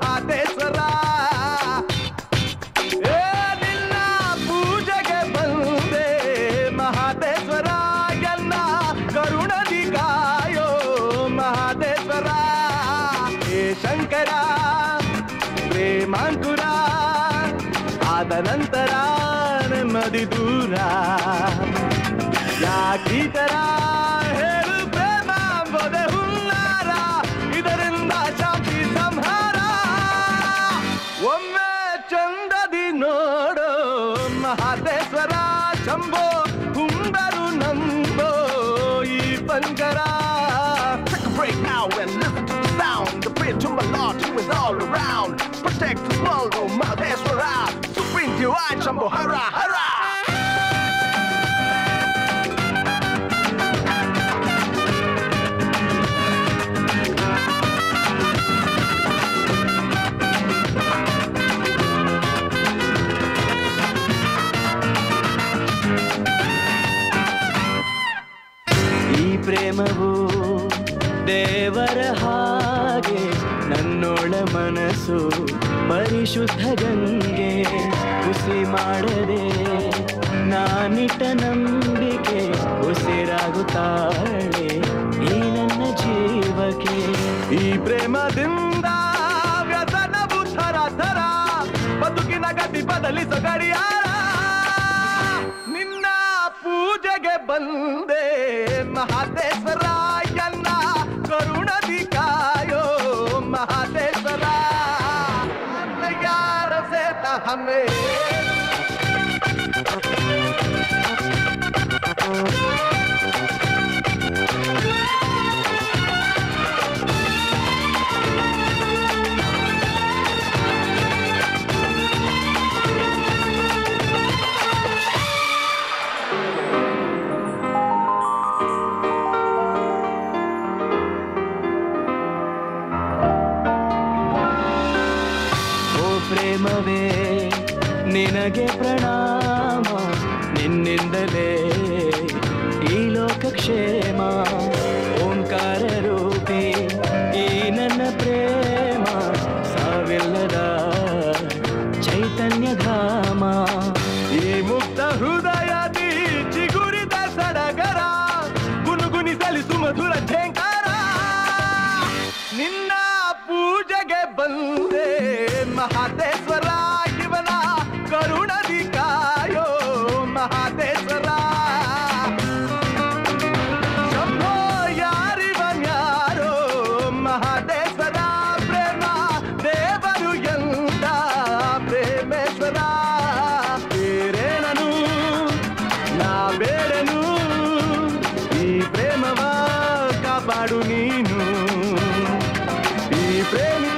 ಮಹಾದೇಶ್ವರ ಏ ನಿನ್ನ ಪೂಜೆಗೆ ಬಂದೆ ಮಹಾದೇಶ್ವರ ಎಲ್ಲ ಕರುಣದಿ ಕಾಯೋ ಮಹಾದೇಶ್ವರ ಏ ಶಂಕರ ಪ್ರೇಮಾಂಕುರ ಆದ ನಂತರ ನೆಮ್ಮದಿ ದೂರ ಯಾಕೀತರ ಹೇಳು ಪ್ರೇಮ ಅಂಬೋದೆ ಹುಲ್ಲಾರ ಇದರಿಂದ ಶಾಂತಿ ಸಂಹಾರ ಒಮ್ಮೆ ಚಂದದಿ ನೋಡೋ ಮಹಾದೇಶ್ವರ ಶಂಭೋ ಕುಂಬರು ನಂಬೋ ಈ ಪಂಜರ Take a break now and listen to the sound. The prayer to my Lord who is all around. Protect this world, oh Mahadeshwara. Supreme Divine Shambho Hara Hara. ಈ ಪ್ರೇಮವು ದೇವರ ಹಾಗೆ ನನ್ನೊಳ ಮನಸ್ಸು ಪರಿಶುದ್ಧ ಗಂಗೆ ಹುಸಿ ಮಾಡದೆ ನಾನಿಟ್ಟ ನಂಬಿಕೆ ಉಸಿರಾಗುತ್ತಾಳೆ ಈ ನನ್ನ ಜೀವಕ್ಕೆ ಈ ಪ್ರೇಮದಿಂದ ವ್ಯಸನವು ಥರ ಥರ ಬದುಕಿನ ಗತಿ ಬದಲಿಸೋ ಗಡಿಯಾರ ನಿನ್ನ ಪೂಜೆಗೆ ಬಂದೆ ಮಹಾದೇಶ್ವರ ಎಲ್ಲ ಕರುಣದಿ ಕಾಯೋ ಮಹಾದೇಶ್ವರ ಯಾರ ಸೇತ ಹಮೇ ಓ ಪ್ರೇಮವೇ ನಿನಗೆ ಪ್ರಣಾಮ ನಿನ್ನಿಂದಲೇ ಈ ಲೋಕ ಕ್ಷೇಮ ಓಂಕಾರ ರೂಪಿ ಈ ನನ್ನ ಪ್ರೇಮ ಸಾವಿಲ್ಲದ ಚೈತನ್ಯ ಧಾಮ ಈ ಮುಕ್ತ ಹೃದಯದಿ ಚಿಗುರಿದ ಸಡಗರ ಗುನುಗುಣಿಸಲಿ ಸುಮಧುರ ಝೇಂಕಾರ ನಿನ್ನ ಪೂಜೆಗೆ ಬಂದೆ ಮಹಾದೇಶ್ವರ ಇವನ ಕರುಣದಿ ಕಾಯೋ ಮಹಾದೇಶ್ವರ ಶಂಭೋ ಯಾರಿವನ್ಯಾರೋ ಮಹಾದೇಶ್ವರ ಪ್ರೇಮ ದೇವರು ಎಂದ ಪ್ರೇಮೇಶ್ವರ ಬೇರೇನನು ನಾ ಬೇಡನು ಈ ಪ್ರೇಮವ ಕಾಪಾಡು ನೀನು ಈ ಪ್ರೇಮಿಗಳ